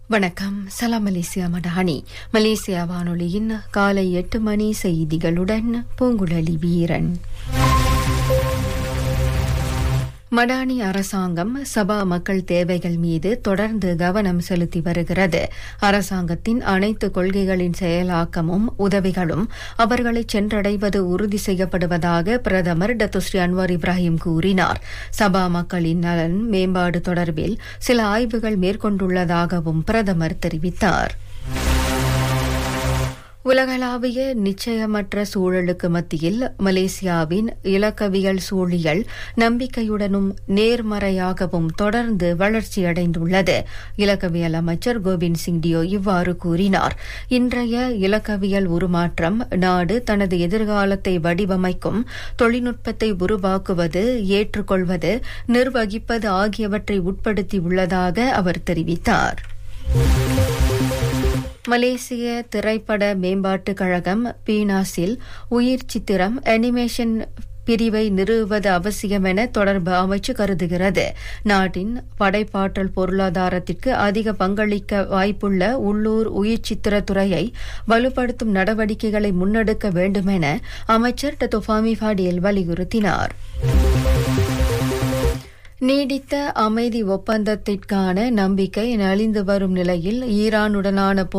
வணக்கம் சலாம் Malaysia Madani Malaysia வானொலியின் காலை எட்டு மணி செய்திகளுடன் பூங்குழலி வீரன் மடானி அரசாங்கம் சபா மக்கள் தேவைகள் மீது தொடர்ந்து கவனம் செலுத்தி வருகிறது அரசாங்கத்தின் அனைத்து கொள்கைகளின் செயலாக்கமும் உதவிகளும் அவர்களை சென்றடைவது உறுதி செய்யப்படுவதாக பிரதமர் டத்துஸ்ரீ அன்வார் இப்ராஹிம் கூறினார் சபா மக்களின் நலன் மேம்பாடு தொடர்பில் சில ஆய்வுகள் மேற்கொண்டுள்ளதாகவும் பிரதமர் தெரிவித்தார் உலகளாவிய நிச்சயமற்ற சூழலுக்கு மத்தியில் மலேசியாவின் இலக்கவியல் சூழியல் நம்பிக்கையுடனும் நேர்மறையாகவும் தொடர்ந்து வளர்ச்சியடைந்துள்ளது இலக்கவியல் அமைச்சர் கோவிந்த் சிங் டியோ இவ்வாறு கூறினார் இன்றைய இலக்கவியல் உருமாற்றம் நாடு தனது எதிர்காலத்தை வடிவமைக்கும் தொழில்நுட்பத்தை உருவாக்குவது ஏற்றுக்கொள்வது நிர்வகிப்பது ஆகியவற்றை உட்படுத்தியுள்ளதாக அவர் தெரிவித்தார் மலேசிய திரைப்பட மேம்பாட்டுக் கழகம் பீனாஸில் உயிர் சித்திரம் அனிமேஷன் பிரிவை நிறுவுவது அவசியம் என தொடர்பு அமைச்சு கருதுகிறது நாட்டின் படைப்பாற்றல் பொருளாதாரத்திற்கு அதிக பங்களிக்க வாய்ப்புள்ள உள்ளூர் உயிர் சித்திர துறையை வலுப்படுத்தும் நடவடிக்கைகளை முன்னெடுக்க வேண்டும் என அமைச்சர் டத்தோஃபாமி ஃபாடியல் வலியுறுத்தினார் நீடித்த அமைதி ஒப்பந்தத்திற்கான நம்பிக்கை நலிந்து வரும் நிலையில் ஈரானுடனான